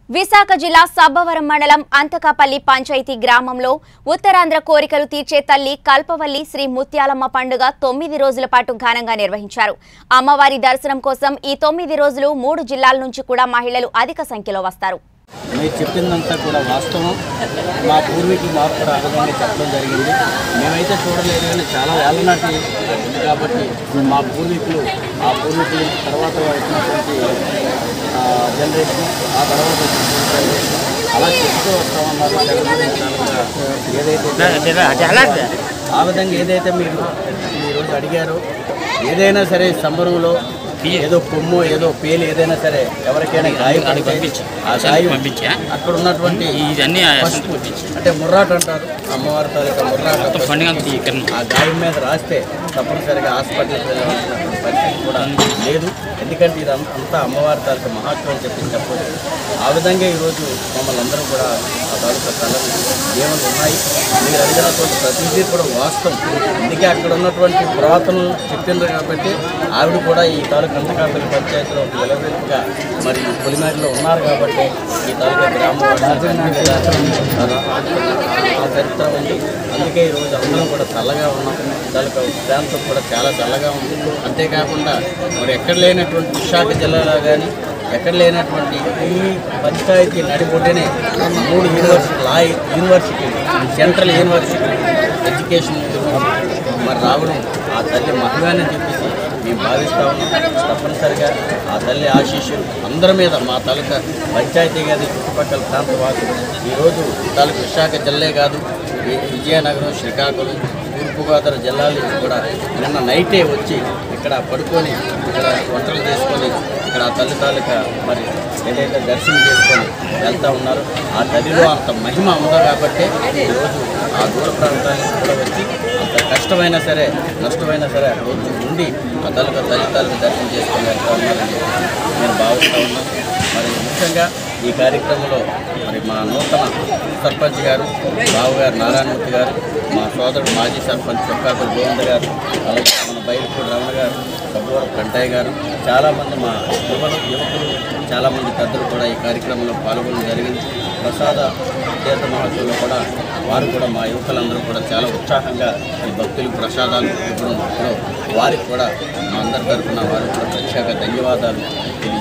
విశాఖ జిల్లా సబ్బవరం మండలం అంతకాపల్లి పంచాయతీ గ్రామంలో ఉత్తరాంధ్ర కోరికలు తీర్చే తల్లి కల్పవల్లి శ్రీ ముత్యాలమ్మ పండుగ తొమ్మిది రోజుల పాటు ఘనంగా నిర్వహించారు అమ్మవారి దర్శనం కోసం ఈ తొమ్మిది రోజులు మూడు జిల్లాల నుంచి కూడా మహిళలు అధిక సంఖ్యలో వస్తారు మీరు చెప్పిందంతా కూడా వాస్తవం మా పూర్వీకులు మాకు కూడా ఆ విధంగా చెప్పడం జరిగింది మేమైతే చూడలేదు కానీ చాలా ఏళ్ళ నాటి ఉంది కాబట్టి మా పూర్వీకులు ఆ పూర్వీకులు తర్వాత వచ్చినటువంటి ఆ, జనరేషన్ ఆ తర్వాత వచ్చినటువంటి జనరేషన్ అలా చెప్తూ వస్తామన్నారు తెలంగాణ ఏదైతే ఆ విధంగా ఏదైతే మీరు ఈరోజు అడిగారో ఏదైనా సరే సంబరంలో ఏదో కొమ్ము ఏదో పేలు ఏదైనా సరే ఎవరికైనా గాయం పడితే ఆ గాయం పంపించా అక్కడ ఉన్నటువంటి ఇవన్నీ పసుపు అంటే ముర్రాట అంటారు అమ్మవారి తాలూకా ముర్రాట మొత్తం పండుగ అంతా ఇక్కడ ఆ గాయం మీద రాస్తే తప్పనిసరిగా హాస్పిటల్కి వెళ్ళాల్సినటువంటి పరిస్థితి కూడా లేదు ఎందుకంటే ఇది అంత- అంతా అమ్మవారి తాలూకా మహత్వం అని చెప్పి చెప్పవచ్చు ఆ విధంగా ఈరోజు మమ్మల్ని అందరూ కూడా ఆ తాలూకా కళలు దేవులు ఉన్నాయి మీరు అడిగినటువంటి ప్రతిదీ కూడా వాస్తవం అందుకే అక్కడ ఉన్నటువంటి పురాతనలు చెప్పిండ్రు కాబట్టి ఆవిడ కూడా ఈ తాలూకా అంతకాపల్లి పంచాయతీలో ఒక విలవెల్పుగా మరి పొలిమేరలో ఉన్నారు కాబట్టి ఈ తాలూకా గ్రామం ఆ చరిత్ర ఉంది అందుకే ఈరోజు అందరం కూడా చల్లగా ఉన్నాం తాలూకా ప్రాంతం కూడా చాలా చల్లగా ఉంది అంతేకాకుండా మరి ఎక్కడ లేనటువంటి విశాఖ జిల్లాలో కానీ ఎక్కడ లేనటువంటి ఈ పంచాయతీ నడిబొడ్డునే మూడు university law university central university education university మరి రావడం ఆ తల్లి మహిళని చెప్పేసి మేము భావిస్తా ఉన్నాం తప్పనిసరిగా ఆ తల్లి ఆశీస్సులు అందరి మీద మా తాలూకా పంచాయతీ గారి చుట్టుపక్కల ప్రాంత వాసులు ఈరోజు తాలూకా విశాఖ జిల్లా కాదు వి- విజయనగరం శ్రీకాకుళం తూర్పుగోదావరి జిల్లాలు కూడా నిన్న నైటే వచ్చి ఇక్కడ పడుకొని ఇక్కడ వంటలు చేసుకొని ఇక్కడ ఆ తల్లి తాలూకా మరి ఏదైతే దర్శనం చేసుకొని వెళ్తూ ఉన్నారు ఆ తల్లిలో అంత మహిమ ఉందో కాబట్టి ఈరోజు ఆ దూర ప్రాంతానికి కూడా వచ్చి అంత కష్టమైనా సరే నష్టమైనా సరే ఆ రోజు ఉండి ఆ తల్లిగా తల్లి తాలూకు దర్శనం చేసుకొని వెళ్తా ఉన్నారని చెప్పి నేను భావిస్తూ ఉన్నాను మరి ముఖ్యంగా ఈ కార్యక్రమంలో మరి మా నూతన సర్పంచ్ గారు బాబు గారు నారాయణమూర్తి గారు మా సోదరుడు మాజీ సర్పంచ్ చొక్కాకుల గోవింద గారు అలాగే మన బయలుపూడి రమణ గారు సబ్బవరం కంటయ్య గారు చాలామంది మా యువలు యువకులు చాలామంది పెద్దలు కూడా ఈ కార్యక్రమంలో పాల్గొనడం జరిగింది ప్రసాద తీర్థ మహోత్సవంలో కూడా వారు కూడా మా యువకులందరూ కూడా చాలా ఉత్సాహంగా ఈ భక్తులకు ప్రసాదాలు ఇవ్వడం ఇప్పుడు వారికి కూడా మా అందరి తరఫున వారికి కూడా ప్రత్యేక ధన్యవాదాలు తెలియజేస్తున్నాను